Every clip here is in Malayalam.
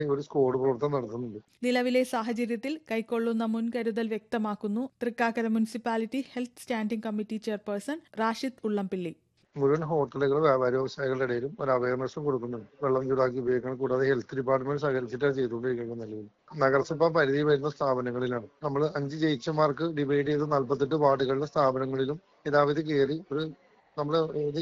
ഒരു സ്ക്വാഡ് പ്രവർത്തനം നടത്തുന്നുണ്ട് നിലവിലെ സാഹചര്യത്തിൽ കൈക്കൊള്ളുന്ന മുൻകരുതൽ വ്യക്തമാക്കുന്നു Thrikkakara municipality health standing committee chairperson Rashid Ullampilly മുഴുവൻ ഹോട്ടലുകൾ വ്യാപാര വ്യവസായികളുടെ ഇടയിലും ഒരു അവയർനെസ്സും കൊടുക്കുന്നുണ്ട് വെള്ളം ചൂടാക്കി ഉപയോഗിക്കണം കൂടാതെ ഹെൽത്ത് ഡിപ്പാർട്ട്മെന്റ് സഹകരിച്ചിട്ടാണ് ചെയ്തുകൊണ്ടിരിക്കുന്നത് നിലവിൽ നഗരസഭ പരിധി വരുന്ന സ്ഥാപനങ്ങളിലാണ് നമ്മൾ അഞ്ച് ജയിച്ചമാർക്ക് ഡിവൈഡ് ചെയ്ത് നാൽപ്പത്തെട്ട് വാർഡുകളിലെ സ്ഥാപനങ്ങളിലും യഥാവിധി കയറി ഒരു നമ്മൾ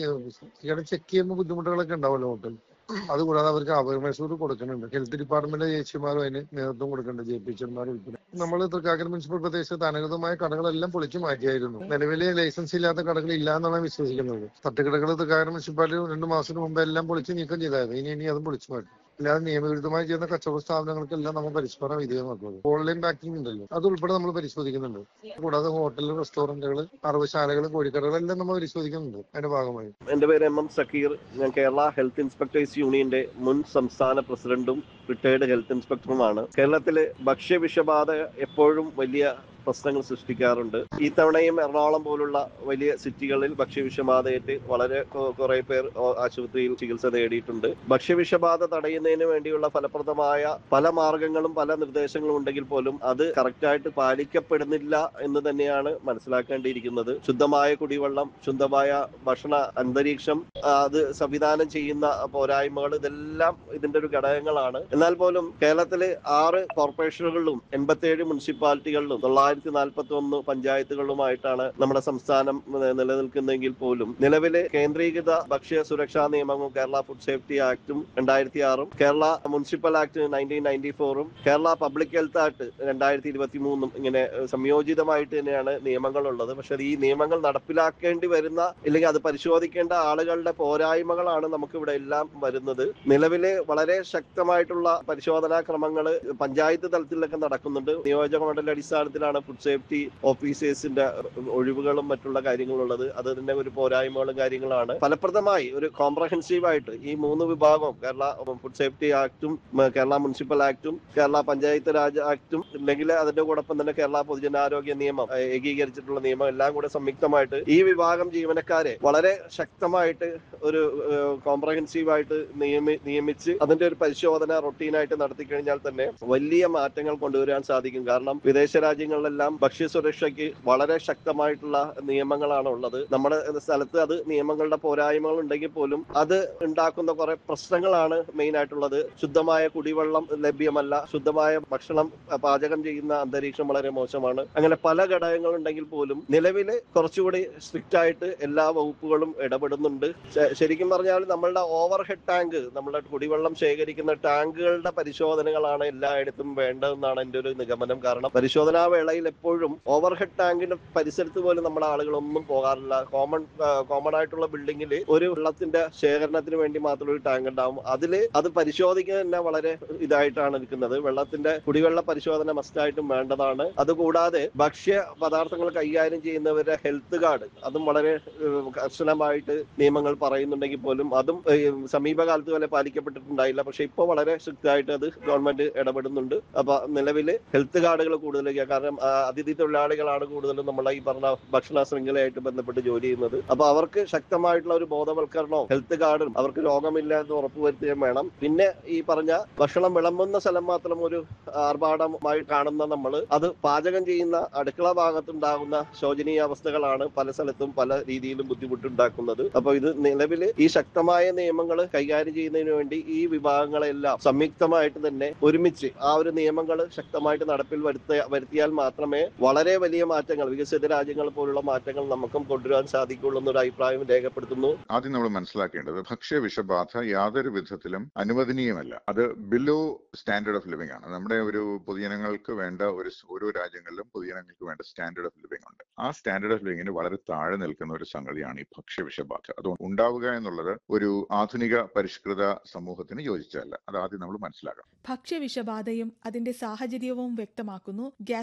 ഇത് ചെക്ക് ചെയ്യുമ്പോൾ ബുദ്ധിമുട്ടുകളൊക്കെ ഉണ്ടാവുമല്ലോ ഹോട്ടൽ അതുകൂടാതെ അവർക്ക് അവയർനെസ് കൂടി കൊടുക്കുന്നുണ്ട് ഹെൽത്ത് ഡിപ്പാർട്ട്മെന്റ് ചേച്ചിമാരും അതിന് നേതൃത്വം കൊടുക്കുന്നുണ്ട് ജെ പി എച്ച്മാർ ഉൾപ്പെടെ നമ്മൾ തൃക്കാക്കര മുനിസിപ്പൽ പ്രദേശത്ത് അനധികൃതമായ കടകളെല്ലാം പൊളിച്ചു മാറ്റിയായിരുന്നു നിലവിലെ ലൈസൻസ് ഇല്ലാത്ത കടകൾ ഇല്ല എന്നാണ് വിശ്വസിക്കുന്നത് തട്ടുകടകൾ തൃക്കാക്കര മുനിസിപ്പാലിറ്റി രണ്ടു മാസത്തിന് മുമ്പ് എല്ലാം പൊളിച്ച് നീക്കം ചെയ്തായിരുന്നു ഇനി ഇനി അതും പൊളിച്ചു മാറ്റി അല്ലാതെ നിയമവിരുദ്ധമായി ചെയ്യുന്ന കച്ചവട സ്ഥാപനങ്ങൾക്കെല്ലാം നമ്മൾ പരിഷ്കരണം വിധേയമാക്കുന്നത് ഓൺലൈൻ ബാങ്കിങ് ഉണ്ടല്ലോ അത് ഉൾപ്പെടെ നമ്മൾ പരിശോധിക്കുന്നുണ്ട് കൂടാതെ ഹോട്ടൽ റെസ്റ്റോറന്റുകൾ അറവശാലകൾ കോഴിക്കടകൾ എല്ലാം നമ്മൾ പരിശോധിക്കുന്നുണ്ട് അതിന്റെ ഭാഗമായി എന്റെ പേര് എം എം സക്കീർ ഞാൻ കേരള ഹെൽത്ത് ഇൻസ്പെക്ടേഴ്സ് യൂണിയന്റെ മുൻ സംസ്ഥാന പ്രസിഡന്റും റിട്ടയർഡ് ഹെൽത്ത് ഇൻസ്പെക്ടറുമാണ് കേരളത്തില് ഭക്ഷ്യവിഷബാധ എപ്പോഴും വലിയ പ്രശ്നങ്ങൾ സൃഷ്ടിക്കാറുണ്ട് ഈ തവണയും എറണാകുളം പോലുള്ള വലിയ സിറ്റികളിൽ ഭക്ഷ്യവിഷബാധയേറ്റ് വളരെ കൊ- കുറെ പേർ ഓ- ആശുപത്രിയിൽ ചികിത്സ നേടിയിട്ടുണ്ട് ഭക്ഷ്യവിഷബാധ തടയുന്നതിന് വേണ്ടിയുള്ള ഫലപ്രദമായ പല മാർഗങ്ങളും പല നിർദ്ദേശങ്ങളും ഉണ്ടെങ്കിൽ പോലും അത് കറക്റ്റായിട്ട് പാലിക്കപ്പെടുന്നില്ല എന്ന് തന്നെയാണ് മനസ്സിലാക്കേണ്ടിയിരിക്കുന്നത് ശുദ്ധമായ കുടിവെള്ളം ശുദ്ധമായ ഭക്ഷണ അന്തരീക്ഷം ആ, അത് സംവിധാനം ചെയ്യുന്ന പോരായ്മകൾ ഇതെല്ലാം ഇതിന്റെ ഒരു ഘടകങ്ങളാണ് എന്നാൽ പോലും കേരളത്തിലെ ആറ് കോർപ്പറേഷനുകളിലും എൺപത്തിയേഴ് മുനിസിപ്പാലിറ്റികളിലും തൊള്ളായിരത്തി നാൽപ്പത്തി ഒന്ന് പഞ്ചായത്തുകളിലുമായിട്ടാണ് നമ്മുടെ സംസ്ഥാനം നി- നിലനിൽക്കുന്നതെങ്കിൽ പോലും നിലവിലെ കേന്ദ്രീകൃത ഭക്ഷ്യ സുരക്ഷാ നിയമവും കേരള ഫുഡ് സേഫ്റ്റി ആക്ടും രണ്ടായിരത്തി ആറും Kerala municipal act nineteen ninety ഫോറും കേരള പബ്ലിക് ഹെൽത്ത് ആക്ട് രണ്ടായിരത്തി ഇരുപത്തി മൂന്നും ഇങ്ങനെ ഏഹ്, സംയോജിതമായിട്ട് തന്നെയാണ് നിയമങ്ങളുള്ളത് പക്ഷെ ഈ നിയമങ്ങൾ നടപ്പിലാക്കേണ്ടി വരുന്ന ഇല്ലെങ്കിൽ അത് പരിശോധിക്കേണ്ട ആളുകളുടെ പോരായ്മകളാണ് നമുക്ക് ഇവിടെ എല്ലാം വരുന്നത് നിലവിലെ വളരെ ശക്തമായിട്ടുള്ള പരിശോധനാ ക്രമങ്ങൾ പഞ്ചായത്ത് തലത്തിലൊക്കെ നടക്കുന്നുണ്ട് നിയോജക മണ്ഡല അടിസ്ഥാനത്തിലാണ് ഫുഡ് സേഫ്റ്റി ഓഫീസേഴ്സിന്റെ ഒഴിവുകളും മറ്റുള്ള കാര്യങ്ങളുള്ളത് അത് തന്നെ ഒരു പോരായ്മകളും കാര്യങ്ങളാണ് ഫലപ്രദമായി ഒരു കോംപ്രഹെൻസീവ് ആയിട്ട് ഈ മൂന്ന് വിഭാഗവും കേരള ഫുഡ് സേഫ്റ്റി ആക്ടും ഉം, കേരള മുനിസിപ്പൽ ആക്ടും കേരള പഞ്ചായത്ത് രാജ് ആക്ടും അല്ലെങ്കിൽ അതിന്റെ കൂടൊപ്പം തന്നെ കേരള പൊതുജനാരോഗ്യ നിയമം ഏഹ്, ഏകീകരിച്ചിട്ടുള്ള നിയമം എല്ലാം കൂടെ സംയുക്തമായിട്ട് ഈ വിഭാഗം ജീവനക്കാരെ വളരെ ശക്തമായിട്ട് ഒരു കോംപ്രഹെൻസീവ് ആയിട്ട് നിയമി നിയമിച്ച് അതിന്റെ ഒരു പരിശോധന റൊട്ടീനായിട്ട് നടത്തി കഴിഞ്ഞാൽ തന്നെ വലിയ മാറ്റങ്ങൾ കൊണ്ടുവരാൻ സാധിക്കും കാരണം വിദേശ രാജ്യങ്ങളിലെല്ലാം ഭക്ഷ്യസുരക്ഷയ്ക്ക് വളരെ ശക്തമായിട്ടുള്ള നിയമങ്ങളാണ് ഉള്ളത് നമ്മുടെ സ്ഥലത്ത് അത് നിയമങ്ങളുടെ പോരായ്മകൾ ഉണ്ടെങ്കിൽ പോലും അത് ഉണ്ടാക്കുന്ന കുറെ പ്രശ്നങ്ങളാണ് മെയിൻ ആയിട്ടുള്ളത് ശുദ്ധമായ കുടിവെള്ളം ലഭ്യമല്ല ശുദ്ധമായ ഭക്ഷണം അഹ് പാചകം ചെയ്യുന്ന അന്തരീക്ഷം വളരെ മോശമാണ് അങ്ങനെ പല ഘടകങ്ങൾ ഉണ്ടെങ്കിൽ പോലും നിലവിൽ കുറച്ചുകൂടി സ്ട്രിക്റ്റ് ആയിട്ട് എല്ലാ വകുപ്പുകളും ഇടപെടുന്നുണ്ട് ശ- ശരിക്കും പറഞ്ഞാൽ നമ്മളുടെ ഓവർ ഹെഡ് ടാങ്ക് നമ്മളുടെ കുടിവെള്ളം ശേഖരിക്കുന്ന ടാങ്കുകളുടെ പരിശോധനകളാണ് എല്ലായിടത്തും വേണ്ടതെന്നാണ് എൻ്റെ ഒരു നിഗമനം കാരണം പരിശോധനാ വേളയിൽ എപ്പോഴും ഓവർ ഹെഡ് ടാങ്കിന്റെ പരിസരത്ത് പോലും നമ്മുടെ ആളുകളൊന്നും പോകാറില്ല കോമൺ കോമൺ ആയിട്ടുള്ള ബിൽഡിങ്ങിൽ ഒരു വെള്ളത്തിന്റെ ശേഖരണത്തിന് വേണ്ടി മാത്രം ഒരു ടാങ്ക് ഉണ്ടാവും അതില് അത് പരിശോധിക്കുക തന്നെ വളരെ ഇതായിട്ടാണ് നിൽക്കുന്നത് വെള്ളത്തിന്റെ കുടിവെള്ള പരിശോധന മസ്റ്റായിട്ടും വേണ്ടതാണ് അതുകൂടാതെ ഭക്ഷ്യ പദാർത്ഥങ്ങൾ കൈകാര്യം ചെയ്യുന്നവരുടെ ഹെൽത്ത് കാർഡ് അതും വളരെ ഏഹ്, കർശനമായിട്ട് നിയമങ്ങൾ പറയുന്നുണ്ടെങ്കിൽ പോലും അതും ഏഹ്, സമീപകാലത്ത് വരെ പാലിക്കപ്പെട്ടിട്ടുണ്ടായില്ല പക്ഷെ ഇപ്പോൾ വളരെ സ്ട്രിക്റ്റ് ആയിട്ട് അത് ഗവൺമെന്റ് ഇടപെടുന്നുണ്ട് അപ്പൊ നിലവിൽ ഹെൽത്ത് കാർഡുകൾ കൂടുതൽ കാരണം ആ, അതിഥി തൊഴിലാളികളാണ് കൂടുതലും നമ്മളെ ഈ പറഞ്ഞ ഭക്ഷണ ശൃംഖലയായിട്ട് ബന്ധപ്പെട്ട് ജോലി ചെയ്യുന്നത് അപ്പൊ അവർക്ക് ശക്തമായിട്ടുള്ള ഒരു ബോധവൽക്കരണവും ഹെൽത്ത് കാർഡും അവർക്ക് രോഗമില്ല എന്ന് ഉറപ്പുവരുത്തുകയും വേണം പിന്നെ ഈ പറഞ്ഞ ഭക്ഷണം വിളമ്പുന്ന സ്ഥലം മാത്രം ഒരു ആർഭാടമായി കാണുന്ന നമ്മൾ അത് പാചകം ചെയ്യുന്ന അടുക്കള ഭാഗത്തുണ്ടാകുന്ന ശോചനീയ അവസ്ഥകളാണ് പല സ്ഥലത്തും പല രീതിയിലും ബുദ്ധിമുട്ടുണ്ടാക്കുന്നത് അപ്പൊ ഇത് നിലവിൽ ഈ ശക്തമായ നിയമങ്ങൾ കൈകാര്യം ചെയ്യുന്നതിന് വേണ്ടി ഈ വിഭാഗങ്ങളെല്ലാം സംയുക്തമായിട്ട് തന്നെ ഒരുമിച്ച് ആ ഒരു നിയമങ്ങൾ ശക്തമായിട്ട് നടപ്പിൽ വരുത്ത വരുത്തിയാൽ മാത്രമേ വളരെ വലിയ മാറ്റങ്ങൾ വികസിത രാജ്യങ്ങൾ പോലുള്ള മാറ്റങ്ങൾ നമുക്കും കൊണ്ടുവരാൻ സാധിക്കുള്ളൂ എന്നൊരു അഭിപ്രായം രേഖപ്പെടുത്തുന്നു ആദ്യം നമ്മൾ മനസ്സിലാക്കേണ്ടത് ഭക്ഷ്യ വിഷബാധ യാതൊരു വിധത്തിലും അനുവദനീയമല്ല അത് ബിലോ സ്റ്റാൻഡേർഡ് ഓഫ് ലിവിംഗ് ആണ് നമ്മുടെ ഒരു പൊതുജനങ്ങൾക്ക് വേണ്ട ഒരു സ് ഓരോ രാജ്യങ്ങളിലും പൊതുജനങ്ങൾക്ക് വേണ്ട സ്റ്റാൻഡേർഡ് ഓഫ് ലിവിംഗ് ഉണ്ട് ആ സ്റ്റാൻഡേർഡ് ഓഫ് ലിവിംഗിന് വളരെ താഴെ നിൽക്കുന്ന ഒരു സംഗതിയാണ് ഈ ഭക്ഷ്യ വിഷബാധ അത് ഉണ്ടാവുക എന്നുള്ളത് ഒരു ആധുനിക പരിഷ്കൃത സമൂഹത്തിന് യോജിച്ചതല്ല അത് ആദ്യം നമ്മൾ മനസ്സിലാക്കണം ഭക്ഷ്യവിഷബാധയും അതിന്റെ സാഹചര്യവും വ്യക്തമാക്കുന്നു ഗ്യാസ്ട്രോ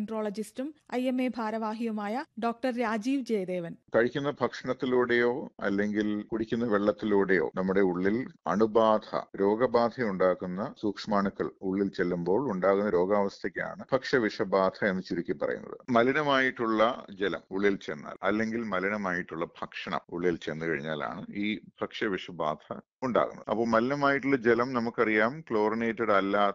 ഗാസ്ട്രോഎൻട്രോളജിസ്റ്റും ഐ എം എ ഭാരവാഹിയുമായ ഡോക്ടർ രാജീവ് ജയദേവൻ കഴിക്കുന്ന ഭക്ഷണത്തിലൂടെയോ അല്ലെങ്കിൽ കുടിക്കുന്ന വെള്ളത്തിലൂടെയോ നമ്മുടെ ഉള്ളിൽ അണുബാധ രോഗബാധ ഉണ്ടാക്കുന്ന സൂക്ഷ്മാണുക്കൾ ഉള്ളിൽ ചെല്ലുമ്പോൾ ഉണ്ടാകുന്ന രോഗാവസ്ഥയ്ക്കാണ് ഭക്ഷ്യവിഷബാധ എന്ന് ചുരുക്കി പറയുന്നത് മലിനമായിട്ടുള്ള ജലം ഉള്ളിൽ ചെന്നാൽ അല്ലെങ്കിൽ മലിനമായിട്ടുള്ള ഭക്ഷണം ഉള്ളിൽ ചെന്ന് കഴിഞ്ഞാലാണ് ഈ ഭക്ഷ്യവിഷബാധ ഉണ്ടാകുന്നത് അപ്പോൾ മലിനമായിട്ടുള്ള ജലം നമുക്കറിയാം ക്ലോറിനേറ്റഡ് അല്ലാത്ത